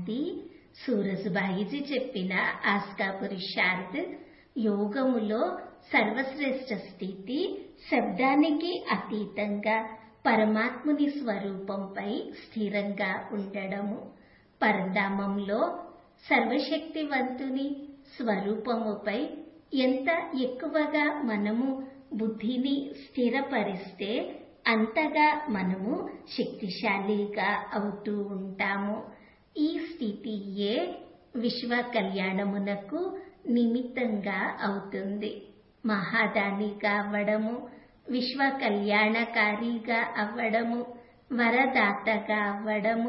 శాంతి సూరజ్బాయిజీ చెప్పిన ఆస్కా పురుషార్థ్ యోగములో సర్వశ్రేష్ఠ స్థితి శబ్దానికి అతీతంగా పరమాత్ముని స్వరూపంపై స్థిరంగా ఉండడము పరధామంలో సర్వశక్తివంతుని స్వరూపముపై ఎంత ఎక్కువగా మనము బుద్ధిని స్థిరపరిస్తే అంతగా మనము శక్తిశాలిగా అవుతూ ఉంటాము ఈ స్థితియే విశ్వ కళ్యాణమునకు నిమిత్తంగా అవుతుంది మహాదానిగా అవ్వడము విశ్వ కళ్యాణకారిగా అవ్వడము వరదాతగా అవ్వడము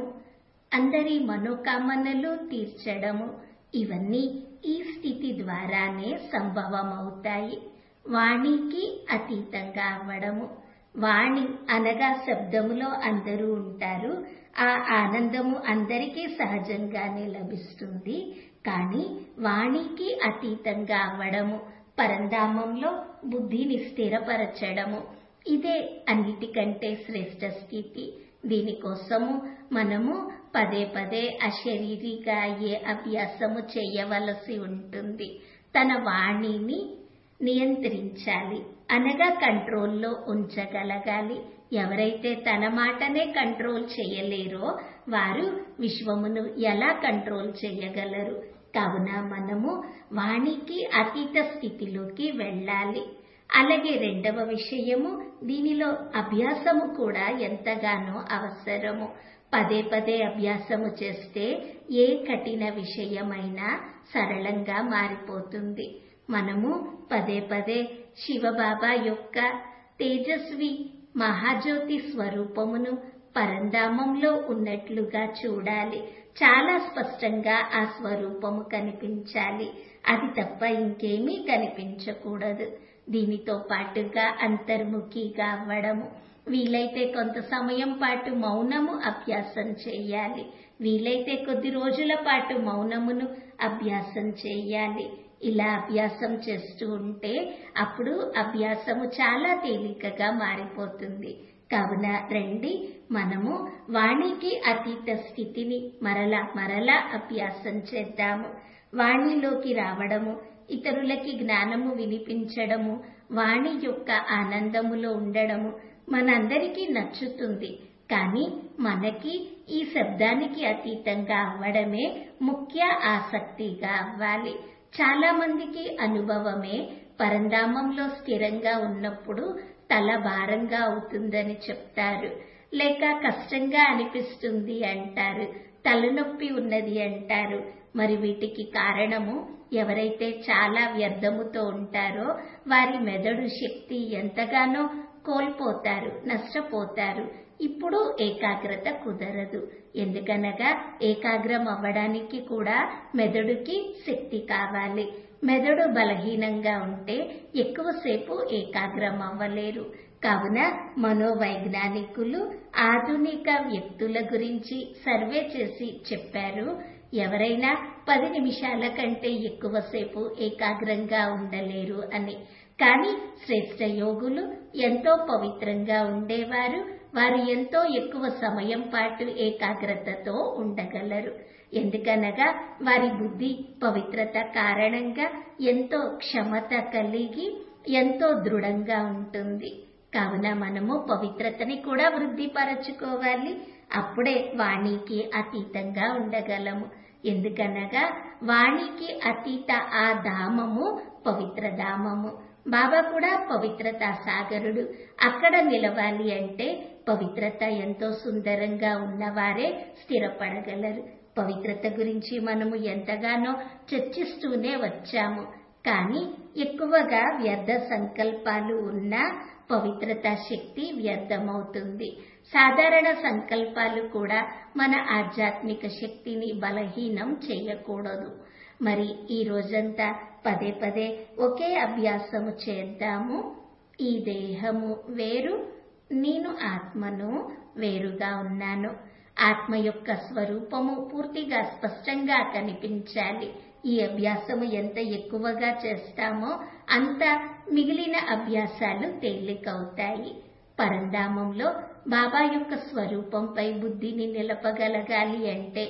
అందరి మనోకామనలు తీర్చడము ఇవన్నీ ఈ స్థితి ద్వారానే సంభవమవుతాయి వాణికి అతీతంగా అవ్వడము వాణి అనగా శబ్దములో అందరూ ఉంటారు ఆ ఆనందము అందరికీ సహజంగానే లభిస్తుంది కానీ వాణికి అతీతంగా అవ్వడము పరంధామంలో బుద్ధిని స్థిరపరచడము ఇదే అన్నిటికంటే శ్రేష్ట స్థితి దీనికోసము మనము పదే పదే అశరీరిగా ఏ అభ్యాసము చేయవలసి ఉంటుంది తన వాణిని నియంత్రించాలి అనగా కంట్రోల్లో ఉంచగలగాలి ఎవరైతే తన మాటనే కంట్రోల్ చేయలేరో వారు విశ్వమును ఎలా కంట్రోల్ చేయగలరు కావున మనము వాణికి అతీత స్థితిలోకి వెళ్ళాలి అలాగే రెండవ విషయము దీనిలో అభ్యాసము కూడా ఎంతగానో అవసరము పదే పదే అభ్యాసము చేస్తే ఏ కఠిన విషయమైనా సరళంగా మారిపోతుంది మనము పదే పదే శివబాబా యొక్క తేజస్వి మహాజ్యోతి స్వరూపమును పరంధామంలో ఉన్నట్లుగా చూడాలి చాలా స్పష్టంగా ఆ స్వరూపము కనిపించాలి అది తప్ప ఇంకేమీ కనిపించకూడదు దీనితో పాటుగా అంతర్ముఖిగా అవ్వడము వీలైతే కొంత సమయం పాటు మౌనము అభ్యాసం చేయాలి వీలైతే కొద్ది రోజుల పాటు మౌనమును అభ్యాసం చేయాలి ఇలా అభ్యాసం చేస్తూ ఉంటే అప్పుడు అభ్యాసము చాలా తేలికగా మారిపోతుంది కావున రండి మనము వాణికి అతీత స్థితిని మరలా మరలా అభ్యాసం చేద్దాము వాణిలోకి రావడము ఇతరులకి జ్ఞానము వినిపించడము వాణి యొక్క ఆనందములో ఉండడము మనందరికీ నచ్చుతుంది కానీ మనకి ఈ శబ్దానికి అతీతంగా అవ్వడమే ముఖ్య ఆసక్తిగా అవ్వాలి చాలా మందికి అనుభవమే పరంధామంలో స్థిరంగా ఉన్నప్పుడు తల భారంగా అవుతుందని చెప్తారు లేక కష్టంగా అనిపిస్తుంది అంటారు తలనొప్పి ఉన్నది అంటారు మరి వీటికి కారణము ఎవరైతే చాలా వ్యర్థముతో ఉంటారో వారి మెదడు శక్తి ఎంతగానో కోల్పోతారు నష్టపోతారు ఇప్పుడు ఏకాగ్రత కుదరదు ఎందుకనగా ఏకాగ్రం అవ్వడానికి కూడా మెదడుకి శక్తి కావాలి మెదడు బలహీనంగా ఉంటే ఎక్కువసేపు ఏకాగ్రం అవ్వలేరు కావున మనోవైజ్ఞానికులు ఆధునిక వ్యక్తుల గురించి సర్వే చేసి చెప్పారు ఎవరైనా పది నిమిషాల కంటే ఎక్కువసేపు ఏకాగ్రంగా ఉండలేరు అని కానీ శ్రేష్ట యోగులు ఎంతో పవిత్రంగా ఉండేవారు వారు ఎంతో ఎక్కువ సమయం పాటు ఏకాగ్రతతో ఉండగలరు ఎందుకనగా వారి బుద్ధి పవిత్రత కారణంగా ఎంతో క్షమత కలిగి ఎంతో దృఢంగా ఉంటుంది కావున మనము పవిత్రతని కూడా వృద్ధిపరచుకోవాలి అప్పుడే వాణికి అతీతంగా ఉండగలము ఎందుకనగా వాణికి అతీత ఆ ధామము పవిత్ర ధామము బాబా కూడా పవిత్రత సాగరుడు అక్కడ నిలవాలి అంటే పవిత్రత ఎంతో సుందరంగా ఉన్నవారే స్థిరపడగలరు పవిత్రత గురించి మనము ఎంతగానో చర్చిస్తూనే వచ్చాము కానీ ఎక్కువగా వ్యర్థ సంకల్పాలు ఉన్నా పవిత్రత శక్తి వ్యర్థమవుతుంది సాధారణ సంకల్పాలు కూడా మన ఆధ్యాత్మిక శక్తిని బలహీనం చేయకూడదు మరి ఈ రోజంతా పదే పదే ఒకే అభ్యాసము చేద్దాము ఈ దేహము వేరు నేను ఆత్మను వేరుగా ఉన్నాను ఆత్మ యొక్క స్వరూపము పూర్తిగా స్పష్టంగా కనిపించాలి ఈ అభ్యాసము ఎంత ఎక్కువగా చేస్తామో అంత మిగిలిన అభ్యాసాలు తేలికవుతాయి పరంధామంలో బాబా యొక్క స్వరూపంపై బుద్ధిని నిలపగలగాలి అంటే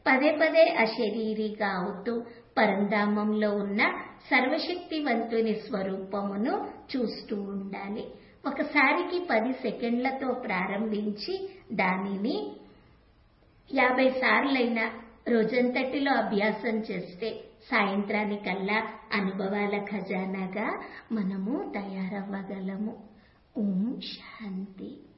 పదే పదే అశరీరిగా అవుతూ పరంధామంలో ఉన్న సర్వశక్తివంతుని స్వరూపమును చూస్తూ ఉండాలి ఒకసారికి పది సెకండ్లతో ప్రారంభించి దానిని యాభై సార్లైనా రోజంతటిలో అభ్యాసం చేస్తే సాయంత్రానికల్లా అనుభవాల ఖజానాగా మనము తయారవ్వగలము ఓం శాంతి